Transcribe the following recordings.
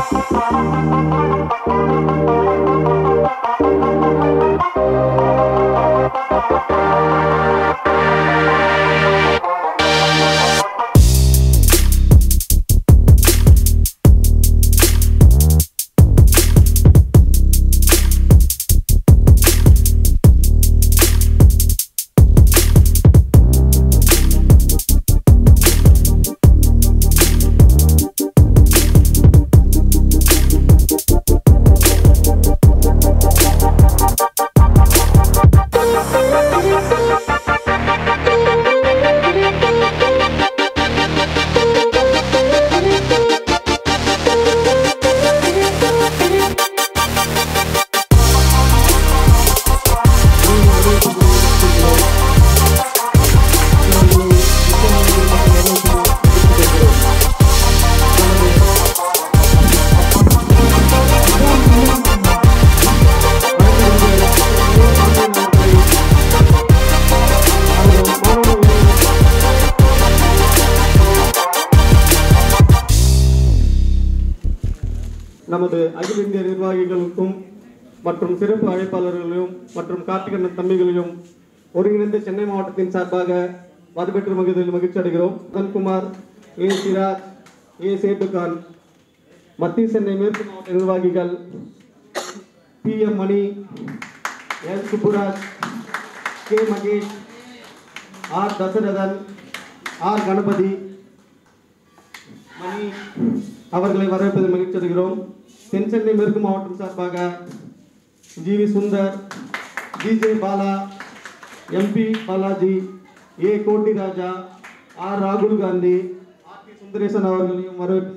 நமது அகில இந்திய நிர்வாகிகளுக்கும் மற்றும் சிறப்பு அழைப்பாளர்களையும் மற்றும் கார்த்திகண்ணன் தம்பிகளையும் ஒருங்கிணைந்த சென்னை மாவட்டத்தின் சார்பாக வரவேற்று மகிழ்ச்சியில் மகிழ்ச்சி அடைகிறோம் மதன்குமார் ஏ சிராஜ் ஏ சேட்டுகான் மத்திய சென்னை மேற்கு மாவட்ட நிர்வாகிகள் P M Mani L Subburaj K Mahesh R Dasarathan R Ganapathi Mani அவர்களை வரவேற்பதில் மகிழ்ச்சி அடைகிறோம் தென் சென்னை மேற்கு மாவட்டம் சார்பாக G V Sundar J Bala MP Balaji A Kotti Raja R ராகுல் காந்தி ஆர் பி சுந்தரேசன் அவர்களையும் வரவேற்பு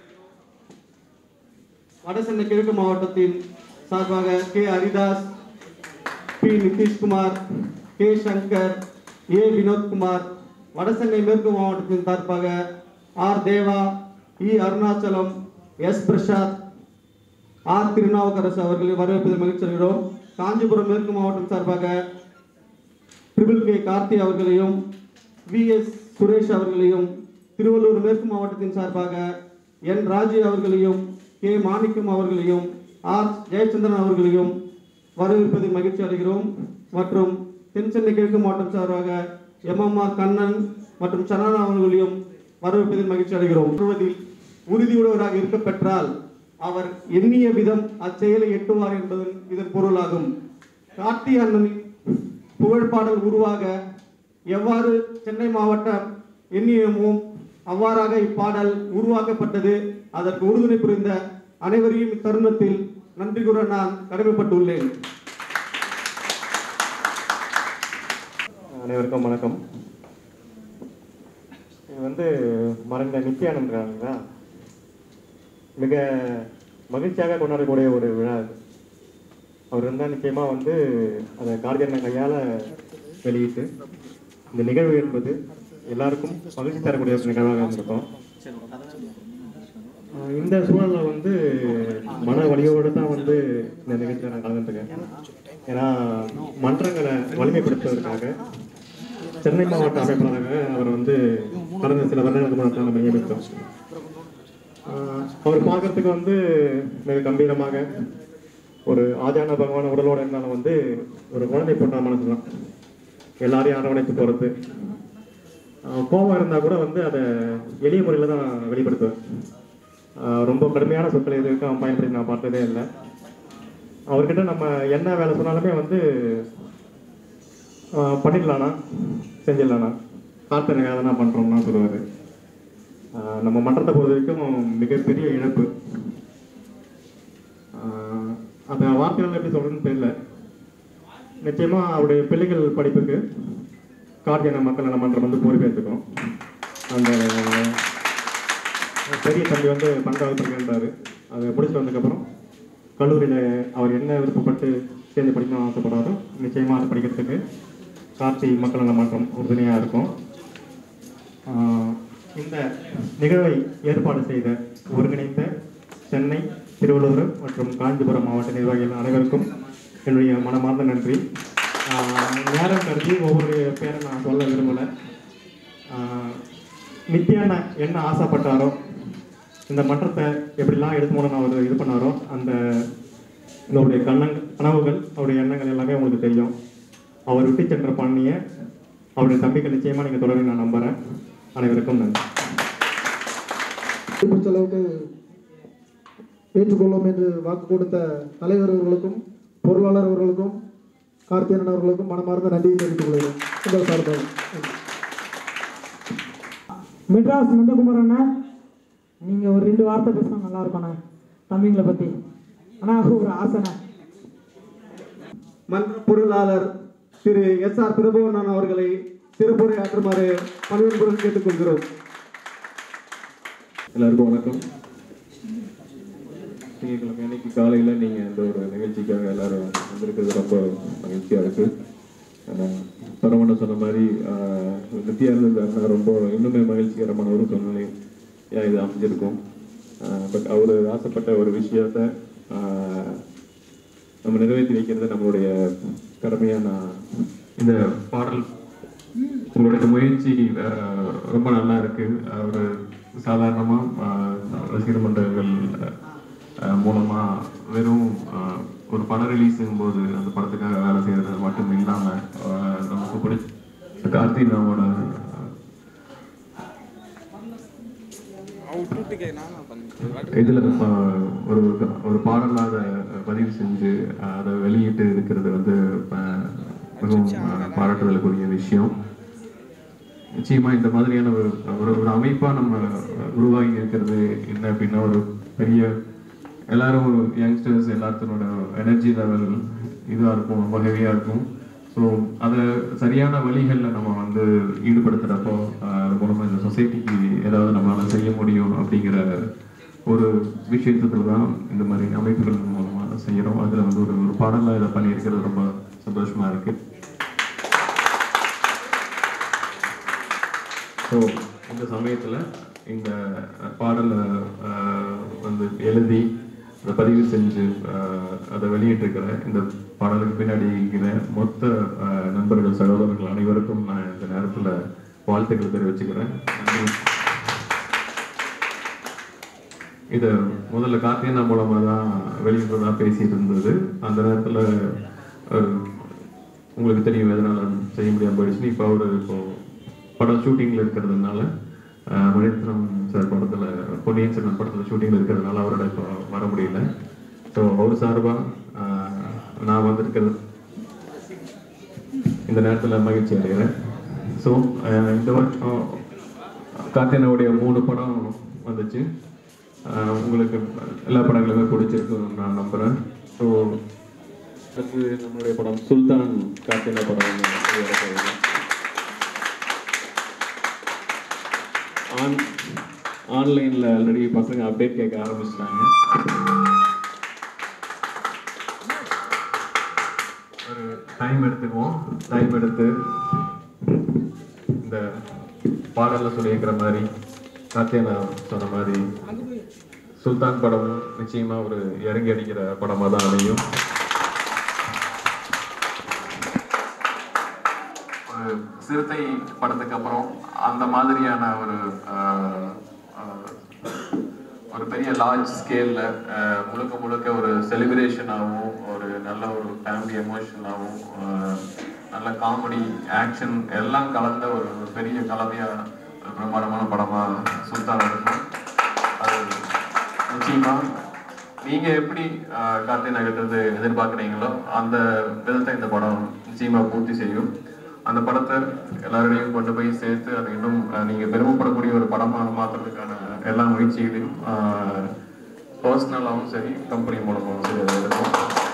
வடசென்னை கிழக்கு மாவட்டத்தின் சார்பாக K Haridas P Nitishkumar K Sankar A Vinothkumar Vadachennai மேற்கு மாவட்டத்தின் சார்பாக R Deva E Arunachalam S Prasad R Thirunavukkarasu அவர்களை வரவேற்பதில் மகிழ்ச்சி அடைகிறோம் காஞ்சிபுரம் மேற்கு மாவட்டம் சார்பாக ட்ரிபிள் கே கார்த்தி அவர்களையும் வி எஸ் சுரேஷ் அவர்களையும் திருவள்ளூர் மேற்கு மாவட்டத்தின் சார்பாக என் ராஜு அவர்களையும் கே மாணிக்கம் அவர்களையும் ஆர் ஜெயச்சந்திரன் அவர்களையும் வரவேற்பதில் மகிழ்ச்சி அடைகிறோம் மற்றும் தென் சென்னை கிழக்கு மாவட்டம் சார்பாக எம்எம்ஆர் கண்ணன் மற்றும் சரணா அவர்களையும் வரவேற்பதில் மகிழ்ச்சி அடைகிறோம் சொல்வதில் உறுதியுடையவராக இருக்க பெற்றால் அவர் எண்ணிய விதம் அச்செயலை எட்டுவார் என்பது இதன் பொருளாகும் கார்த்தி அண்ணனின் புகழ்பாடல் உருவாக எவ்வாறு சென்னை மாவட்டம் எண்ணியமோ அவ்வாறாக இப்பாடல் உருவாக்கப்பட்டது அதற்கு உறுதுணை புரிந்த அனைவரையும் இத்தருணத்தில் நன்றி கூற நான் கடமைப்பட்டுள்ளேன் அனைவருக்கும் வணக்கம் இது வந்து மறைந்த நித்யானந்த் இருக்காங்களா மிக மகிழ்ச்சியாக கொண்டாடக்கூடிய ஒரு விழா இது அவர் இருந்தால் நிச்சயமாக வந்து அதை கார்கண்ண கையால் வெளியிட்டு இந்த நிகழ்வு என்பது எல்லாருக்கும் மகிழ்ச்சி தரக்கூடிய ஒரு நிகழ்வாக இருந்திருக்கும் ஆஹ் இந்த சூழலில் வந்து மன வலியோடு தான் வந்து இந்த நிகழ்ச்சியை நான் கலந்துருக்கேன் ஏன்னா மன்றங்களை வலிமைப்படுத்துவதற்காக சென்னை மாவட்ட அமைப்பாளராக அவர் வந்து கடந்த சில வருடங்களுக்கு முன்னாடி நம்ம நியமித்தோம் ஆஹ் அவர் பார்க்கறதுக்கு வந்து மிக கம்பீரமாக ஒரு ஆஜான பகவான உடலோட இருந்தாலும் வந்து ஒரு குழந்தை போன்ற மனசு தான் எல்லாரையும் அரவணைத்து போகிறது கோபம் இருந்தால் கூட வந்து அதை எளிய முறையில் தான் வெளிப்படுத்துவேன் ஆஹ் ரொம்ப கடுமையான சொற்களை இது வரைக்கும் பயன்படுத்தி நான் பார்த்ததே இல்லை அவர்கிட்ட நம்ம என்ன வேலை சொன்னாலுமே வந்து ஆஹ் பண்ணிடலாண்ணா செஞ்சிடலாண்ணா காத்து எனக்கு தான் பண்ணுறோம்னா சொல்லுவார் நம்ம மன்றத்தை பொறுத்த வரைக்கும் மிகப்பெரிய இழப்பு ஆஹ் அந்த வார்த்தைகள் எப்படி சொல்கிறதுன்னு தெரியல நிச்சயமாக அவருடைய பிள்ளைகள் படிப்புக்கு கார்த்தியான மக்கள் நல மன்றம் வந்து பொறுப்பேற்றுக்கும் அந்த பெரிய தம்பி வந்து பன்னெண்டாவது படிக்கின்றாரு அதை முடிச்சுட்டு வந்ததுக்கப்புறம் கல்லூரியில் அவர் என்ன விருப்பப்பட்டு சேர்ந்து படிக்கணும்னு ஆசைப்படுறாரோ நிச்சயமாக அதை படிக்கிறதுக்கு கார்த்தி மக்கள் நல மன்றம் உறுதுணையாக இருக்கும் ஆஹ் இந்த நிகழ்வை ஏற்பாடு செய்த ஒருங்கிணைந்த சென்னை திருவள்ளூர் மற்றும் காஞ்சிபுரம் மாவட்ட நிர்வாகிகள் அனைவருக்கும் என்னுடைய மனமார்ந்த நன்றி ஆஹ் நேரம் கருதி ஒவ்வொரு பேரை நான் சொல்ல விரும்பலை ஆஹ் நித்யாண்ணா என்ன ஆசைப்பட்டாரோ இந்த மன்றத்தை எப்படிலாம் எடுத்து மூலம் அவர் இது பண்ணாரோ அந்த உங்களுடைய கண்ணங் கனவுகள் அவருடைய எண்ணங்கள் எல்லாமே உங்களுக்கு தெரியும் அவர் விட்டு சென்ற பண்ணிய அவருடைய தம்பிகள் நிச்சயமா நீங்க தொடர்ந்து நான் நம்புறேன் அனைவருக்கும் நன்றி பிடிச்ச அளவுக்கு ஏற்றுக்கொள்ளும் என்று வாக்கு கொடுத்த தலைவர் அவர்களுக்கும் பொருளாளர் அவர்களுக்கும் கார்த்தியன் அவர்களுக்கும் மனமார்ந்த நன்றியை தெரிவித்துக் கொள்கிறேன் உங்கள் சார்பாக நன்றி. மெட்ராஸ் நந்தகுமார் அண்ணா நீங்கள் ஒரு ரெண்டு வார்த்தை பேசினா நல்லா இருக்கும்ண்ணா தம்பிங்களை பற்றி அண்ணா ஒரு ஆசைண்ணா மன்ற பொருளாளர் திரு எஸ் ஆர் பிரபுவண்ணன் அவர்களை திருப்புரை ஆற்றுமாறு பணிவன்புடன் கேட்டுக்கொள்கிறோம் எல்லாருக்கும் வணக்கம் திங்கட்கிழமை அன்னைக்கு காலையில் நீங்கள் இந்த ஒரு நிகழ்ச்சிக்காக எல்லாரும் வந்திருக்கிறது ரொம்ப மகிழ்ச்சியாக இருக்குது பரமண்ண சொன்ன மாதிரி ஆஹ், நித்யானந்த அண்ணா ரொம்ப இன்னுமே மகிழ்ச்சிகரமான ஒரு சூழ்நிலை ஏன் இது அமைஞ்சிருக்கும் பட் அவர் ஆசைப்பட்ட ஒரு விஷயத்த ஆஹ், நம்ம நிறைவேற்றி வைக்கிறது நம்மளுடைய கடமையாக நான் இந்த பாடல் உங்களுடைய முயற்சி அஹ், ரொம்ப நல்லா இருக்கு ஒரு சாதாரணமாக ரசிகர் மன்றங்கள் அஹ், மூலமா வெறும் அஹ், ஒரு படம் ரிலீஸுங்கும் போது அந்த படத்துக்காக வேலை செய்யறது மட்டும் இல்லாம அஹ், நமக்கு பிடிச்ச கார்த்தினாவோட இதுல அஹ், ஒரு ஒரு பாடலாக பதிவு செஞ்சு அஹ், அதை வெளியிட்டு இருக்கிறது வந்து அஹ், மிகவும் அஹ், பாராட்டுதலுக்குரிய விஷயம் நிச்சயமா இந்த மாதிரியான ஒரு ஒரு ஒரு அமைப்பா நம்ம உருவாகி இருக்கிறது என்ன அப்படின்னா ஒரு பெரிய எல்லாரும் ஒரு யங்ஸ்டர்ஸ் எல்லாத்தனோட எனர்ஜி லெவல் இதுவாக இருக்கும் ரொம்ப ஹெவியாக இருக்கும் ஸோ அதை சரியான வழிகளில் நம்ம வந்து ஈடுபடுத்துகிறப்போ அது மூலமாக இந்த சொசைட்டிக்கு ஏதாவது நம்மளால செய்ய முடியும் அப்படிங்கிற ஒரு விஷயத்துல தான் இந்த மாதிரி அமைப்புகள் மூலமாக செய்கிறோம் அதில் வந்து ஒரு ஒரு பாடலாக இதை பண்ணியிருக்கிறது ரொம்ப சந்தோஷமாக இருக்குது ஸோ இந்த சமயத்தில் இந்த பாடலை ஆஹ், வந்து எழுதி அதை பதிவு செஞ்சு ஆஹ், அதை வெளியிட்டிருக்கிற இந்த பாடலுக்கு பின்னாடி இருக்கிற மொத்த ஆஹ், நண்பர்கள் சகோதரர்கள் அனைவருக்கும் நான் இந்த நேரத்தில் வாழ்த்துக்கள் தெரிவிச்சுக்கிறேன் நன்றி. இதை முதல்ல கார்த்தியனா மூலமாக தான் வெளியிடுறதா பேசிட்டு இருந்தது அந்த நேரத்தில் உங்களுக்கு தெரியும் எதனால செய்ய முடியாம போயிடுச்சுன்னு இப்போ அவர் இப்போ படம் ஷூட்டிங்கில் இருக்கிறதுனால அஹ், மணிரத்னம் சார் படத்தில் பொன்னியின் செல்வன் படத்தில் ஷூட்டிங்கில் இருக்கிறதுனால அவரோட இப்போ வர முடியல ஸோ அவர் சார்பாக நான் வந்திருக்கிறது இந்த நேரத்தில் மகிழ்ச்சி அடைகிறேன் ஸோ இந்த வருஷம் கார்த்தியனாவுடைய மூணு படம் வந்துச்சு அஹ், உங்களுக்கு எல்லா படங்களுமே பிடிச்சிருக்குன்னு நான் நம்புகிறேன் ஸோ அடுத்து நம்மளுடைய படம் சுல்தான் கார்த்தினா படம் ஒண்ணு வரப்போகுது. ஆன் ஆன்லைனில் ஆல்ரெடி பசங்க அப்டேட் கேட்க ஆரம்பிச்சிட்டாங்க ஒரு டைம் எடுத்துக்குவோம் டைம் எடுத்து இந்த பாடல்ல சொல்லியிருக்கிற மாதிரி கார்த்தியனா சொன்ன மாதிரி சுல்தான் படம் நிச்சயமா ஒரு இறங்கி அடிக்கிற படமா தான் அமையும் ஒரு சிறுத்தை படத்துக்கு அப்புறம் அந்த மாதிரியான ஒரு ஆஹ், ஆஹ், ஒரு பெரிய லார்ஜ் ஸ்கேல்ல முழுக்க முழுக்க ஒரு செலிப்ரேஷனாகவும் ஒரு நல்ல ஒரு ஃபேமிலி எமோஷனாகவும் நல்ல காமெடி ஆக்ஷன் எல்லாம் கலந்த ஒரு ஒரு பெரிய கலவையா ஒரு பிரம்மாண்டமான படமா சுல்தான் இருக்கும் அது நிச்சயமா நீங்க எப்படி ஆஹ், கார்த்தி நகர்றது எதிர்பார்க்குறீங்களோ அந்த விதத்தை இந்த படம் நிச்சயமா பூர்த்தி செய்யும் அந்த படத்தை எல்லாரோடையும் கொண்டு போய் சேர்த்து அதை இன்னும் ஆஹ், நீங்க பெருமைப்படக்கூடிய ஒரு படமாக மாற்றுறதுக்கான எல்லா முயற்சிகளையும் பர்சனலாகவும் சரி கம்பெனி மூலமாகவும் சரி அதை எடுக்கும்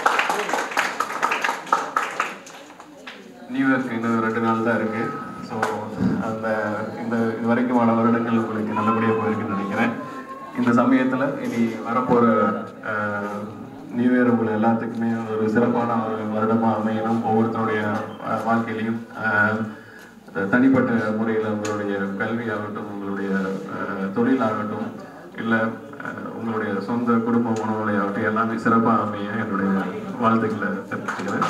நியூ இயர்க்கு இன்னும் ரெண்டு நாள் தான் இருக்கு ஸோ அந்த இந்த இது வரைக்குமான வருடங்கள் உங்களுக்கு நல்லபடியாக போயிருக்குன்னு நினைக்கிறேன் இந்த சமயத்தில் இனி வரப்போகிற நியூ இயர் உங்களை எல்லாத்துக்குமே ஒரு சிறப்பான ஒரு வருடமாக அமையணும் ஒவ்வொருத்தருடைய அஹ், வாழ்க்கையிலையும் அஹ், தனிப்பட்ட முறையில் உங்களுடைய கல்வி ஆகட்டும் உங்களுடைய அஹ், தொழில் ஆகட்டும் இல்லை உங்களுடைய சொந்த குடும்ப உணவுகளை ஆகட்டும் எல்லாமே சிறப்பாக அமைய என்னுடைய வாழ்த்துக்களை தெரிவிச்சுக்கிறேன்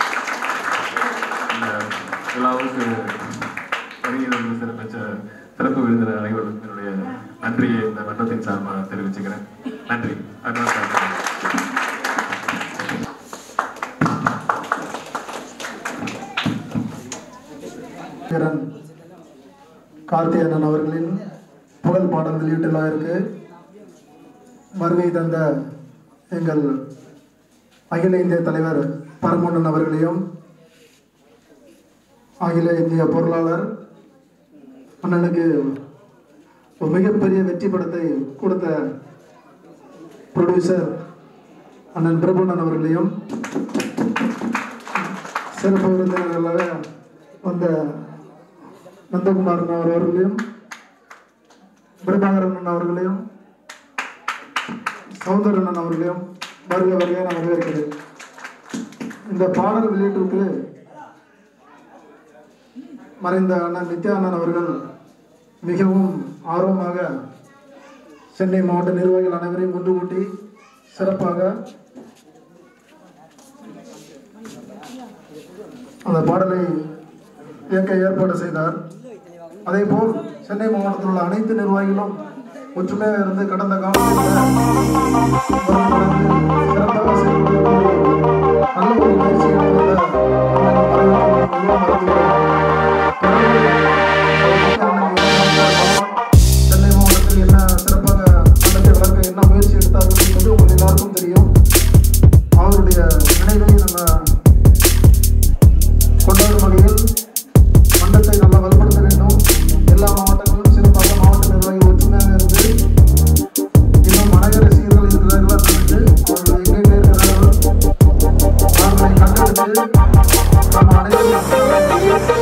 இந்த விழாவுக்கு வருகை தந்து சிறப்பிச்ச சிறப்பு விருந்தினர் அனைவருக்கும் என்னுடைய நன்றியை இந்த மன்றத்தின் சார்பாக தெரிவிச்சுக்கிறேன் நன்றி advance ஆ நன்றி. வீரன் கார்த்திகேயன் அவர்களின் புகழ் பாடல் வெளியீட்டு விழாவிற்கு வருகை தந்த எங்கள் அகில இந்திய தலைவர் பரமோன்னன் அவர்களையும் அகில இந்திய பொருளாளர் அண்ணனுக்கு ஒரு மிகப்பெரிய வெற்றி படத்தை கொடுத்த ப்ரொடியூசர் அண்ணன் பிரபுண்ணன் அவர்களையும் சிறப்பு விருந்தினர்களாக வந்த நந்தகுமார் அண்ணா அவர்களையும் பிரபாகரன் அவர்களையும் சௌந்தரன் அவர்களையும் வருக வருக நான் வரவேற்கிறேன் இந்த பாடல் வெளியீட்டிற்கு மறைந்த அண்ணன் நித்யானந்தன் அவர்கள் மிகவும் ஆர்வமாக சென்னை மாவட்ட நிர்வாகிகள் அனைவரையும் ஒன்று கூட்டி சிறப்பாக அந்த பாடலை இயக்க ஏற்பாடு செய்தார் அதேபோல் சென்னை மாவட்டத்தில் உள்ள அனைத்து நிர்வாகிகளும் ஒற்றுமையாக இருந்து கடந்த காலத்தில் சிறப்பாக செயல்படக்கூடிய நல்ல ஒரு முயற்சி எடுத்த அண்ணன் மறைவுக்கு மிகவும் வருந்துகிறேன். சென்னை மாவட்டத்தில் என்ன சிறப்பாக நடத்தி வளர்க்க என்ன முயற்சி எடுத்தார்கள் என்பது உங்கள் எல்லாருக்கும் தெரியும் அவருடைய நினைவை நம்ம கொண்டாடும் வகையில் மன்றத்தை நல்லா வலுப்படுத்த வேண்டும் எல்லா மாவட்டங்களும் சிறப்பாக மாவட்ட நிர்வாகிகள் ஒற்றுமையாக இருந்து இன்னும் அநேக ரசிகர்கள் இருக்கிறார்களா என்று அவர்கள் எங்கெங்கே இருக்கிறார்கள் அவர்களை கண்டெடுத்து நம்ம அனைவரும்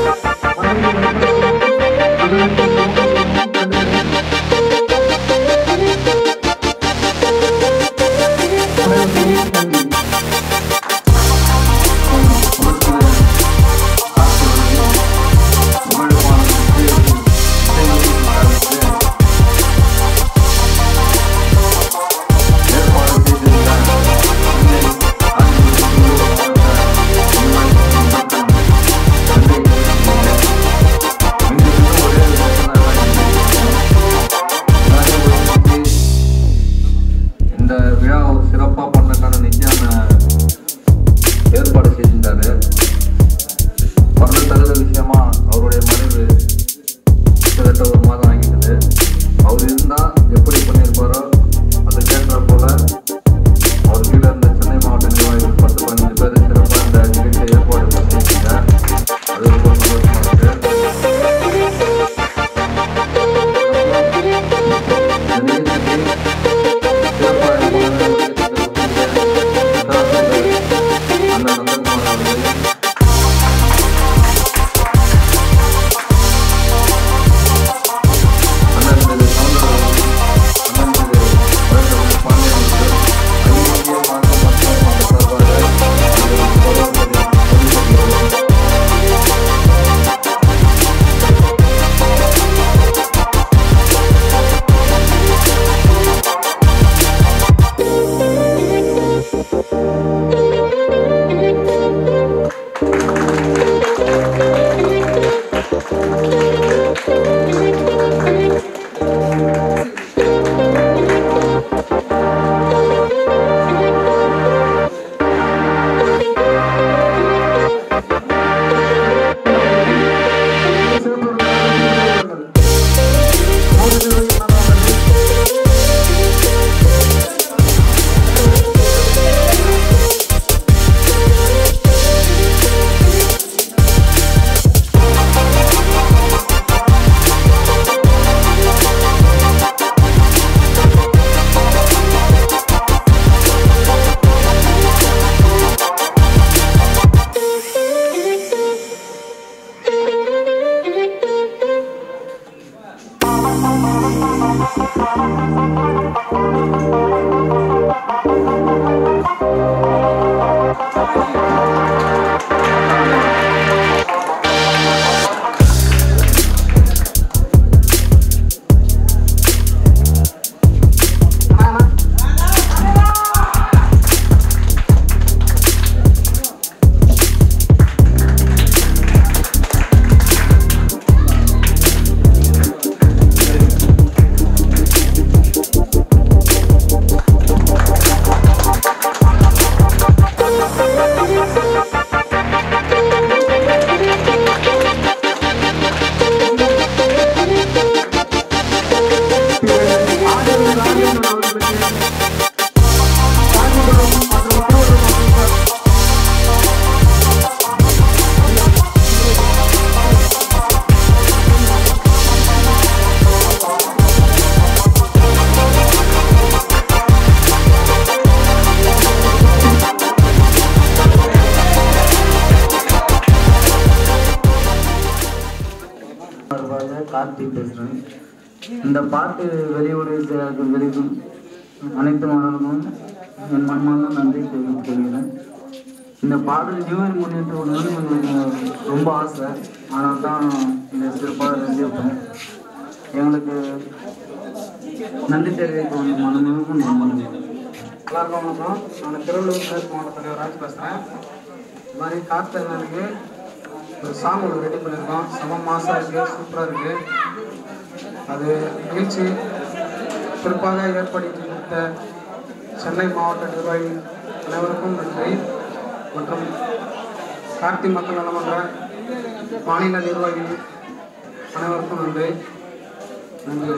கார்த்திக் பேசுகிறேன் இந்த பாட்டு வெளியோடு வெளியிடும் அனைத்து மாணவர்களும் என் மனமார்ந்த நன்றி தெரிவித்துக் கொள்கிறேன் இந்த பாடல் நியூ இயர் முன்னிட்டு ஒன்று எங்களுக்கு ரொம்ப ஆசை ஆனால் தான் இதை சிறப்பாக செஞ்சிருப்பேன் எங்களுக்கு நன்றி தெரிவிக்க மனமும் நன்றி எல்லாருக்கும் வணக்கம் நான் திருவள்ளூர் மேற்கு மாவட்டத்தில் ராஜ் பேசுகிறேன் இது மாதிரி கார்த்தனுக்கு ஒரு சாங் ஒன்று ரெடி பண்ணியிருக்கோம் செம மாசாக இருக்குது சூப்பராக இருக்குது அது நிகழ்ச்சி சிறப்பாக ஏற்படுத்தி கொடுத்த சென்னை மாவட்ட நிர்வாகி அனைவருக்கும் நன்றி மற்றும் கார்த்தி மக்கள் நலமன்ற மாநில நிர்வாகி அனைவருக்கும் நன்றி நன்றி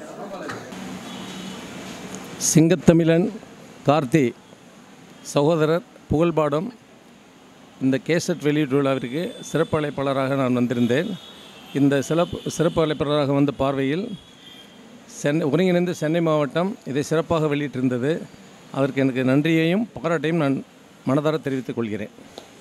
சிங்கத்தமிழன் கார்த்தி சகோதரர் புகழ்பாடம் இந்த கேசட் வெளியீட்டு விழாவிற்கு சிறப்பு அழைப்பாளராக நான் வந்திருந்தேன் இந்த சிறப்பு சிறப்பு அழைப்பாளராக வந்த பார்வையில் சென்னை ஒருங்கிணைந்த சென்னை மாவட்டம் இதை சிறப்பாக வெளியிட்டிருந்தது அதற்கு எனக்கு நன்றியையும் பாராட்டையும் நான் மனதார தெரிவித்துக் கொள்கிறேன்